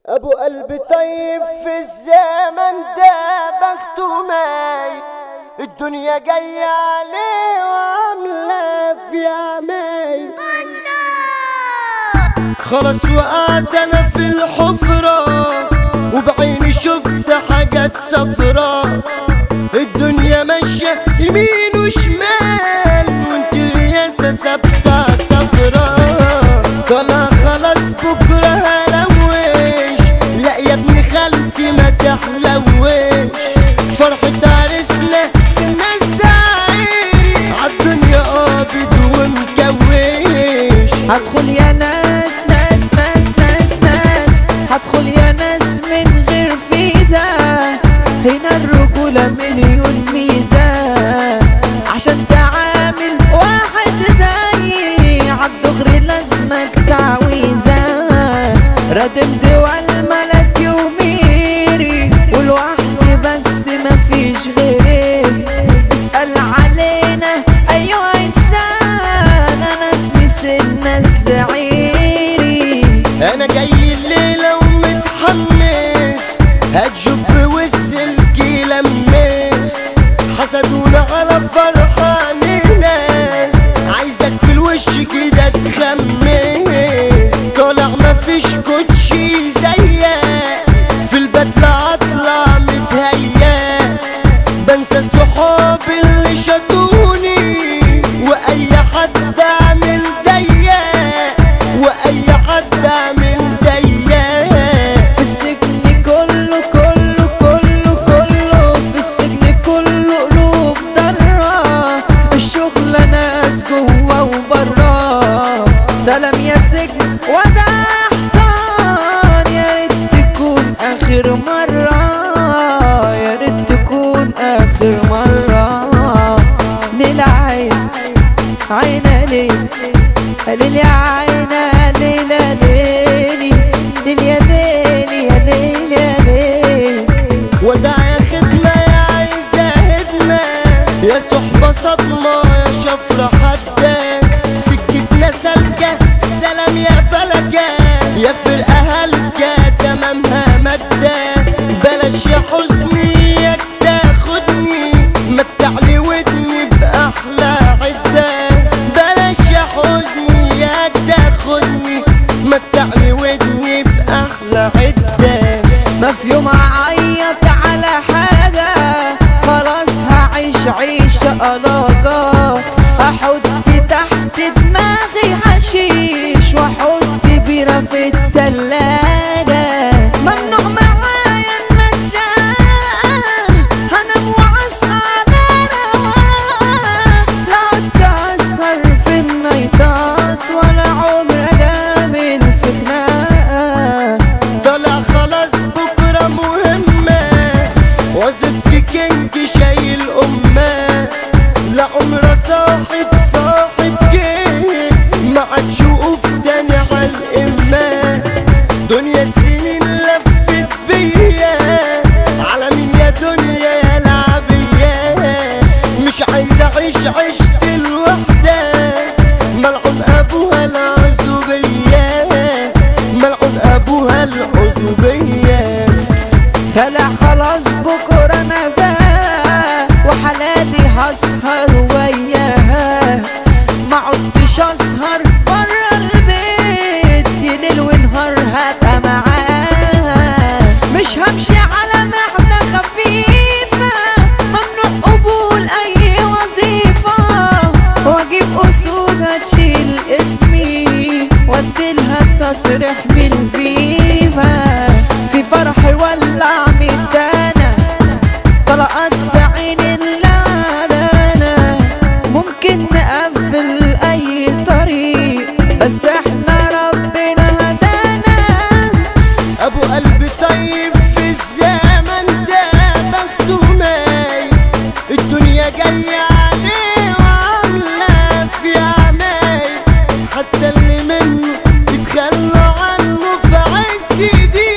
ابو قلب طيب في الزمن ده بخته ماي الدنيا جاية عليه وعاملة في عماي خلاص وقعت انا في الحفرة وبعيني شفت حاجات صفرا الدنيا ماشية يمين وشمال وانت الرياسة ثابتة صفرا طلع خلاص بكرة هلوش لا يا ابن خالتي ما تحلوش فرحة عرسنا سنة الزعير عالدنيا قابض ومكوش هدخل يا ناس ناس ناس ناس ناس هدخل يا ناس من غير فيزا هنا الرجولة مليون ميزة عشان تعامل واحد زيي عالدغري لازمك تعويذة ردم دول ملك يوميري ولوحدي بس مفيش غيري اسأل علينا أيها إنسان أنا اسمي سنة الزعيري انا جاي الليلة ومتحمس هتجب والسلك يلمس حسدونا على فرحاننا عايزك في الوش كده تخمس طالع مفيش كوتشي زيك في البدلة اطلع متهيأ بنسى الصحاب اللي شدوني واي حد عامل ضيق واي حد عامل ضيق في السجن كله كله كله كله في السجن كله قلوب ضرة الشغل ناس جوا وبرا سلام يا سجن وده احضان يا ريت تكون اخر مرة يا ريت تكون اخر مرة للعين عينا ليل ليل يا عينا ليلة ليلي ليل يا ليل يا ليل يا ليل وده يا خدمة يا عايزة هدمة يا صحبة صدمة يا شفرة حدة سكتنا سلكة سلام يا فلكة يا فرقة هلكة تمامها مادة بلاش يا حزني ياك تاخدني متعلي ودني بأحلى عدة بلاش يا حزني ياك تاخدني متعلي ودني بأحلى عدة ما في يوم اعيط على حاجة خلاص هعيش عيشة قلاقة احط تحت دماغي حشيش واحط بيرة في التلاجة ممنوع معايا النشان هنام واصحى على رواق لا اتأثر في النيطات ولا عمر جامل في خناقة طلع خلاص بكرة مهمة وظيفتي كينج شايل أمة لا عمر صاحب صاحب كينج ما عادش وقوف تاني عالإمة دنيا السنين لفت بيا على مين يا دنيا يا لعبية مش عايز أعيش عشت الوحدة ملعون أبوها العزوبية ملعون أبوها العزوبية خلع خلاص بكرة نزاع وحالاتي هسهر وياها ما عدتش اسهر برا البيت ليل ونهار هبقى معاها مش همشي على معدة خفيفة ممنوع قبول اي وظيفة واجيب اسود هتشيل اسمي واديلها التصريح بالفيفا في فرح ولع ميدانا طلقات في عين اللعنة ممكن نقفل اي طريق بس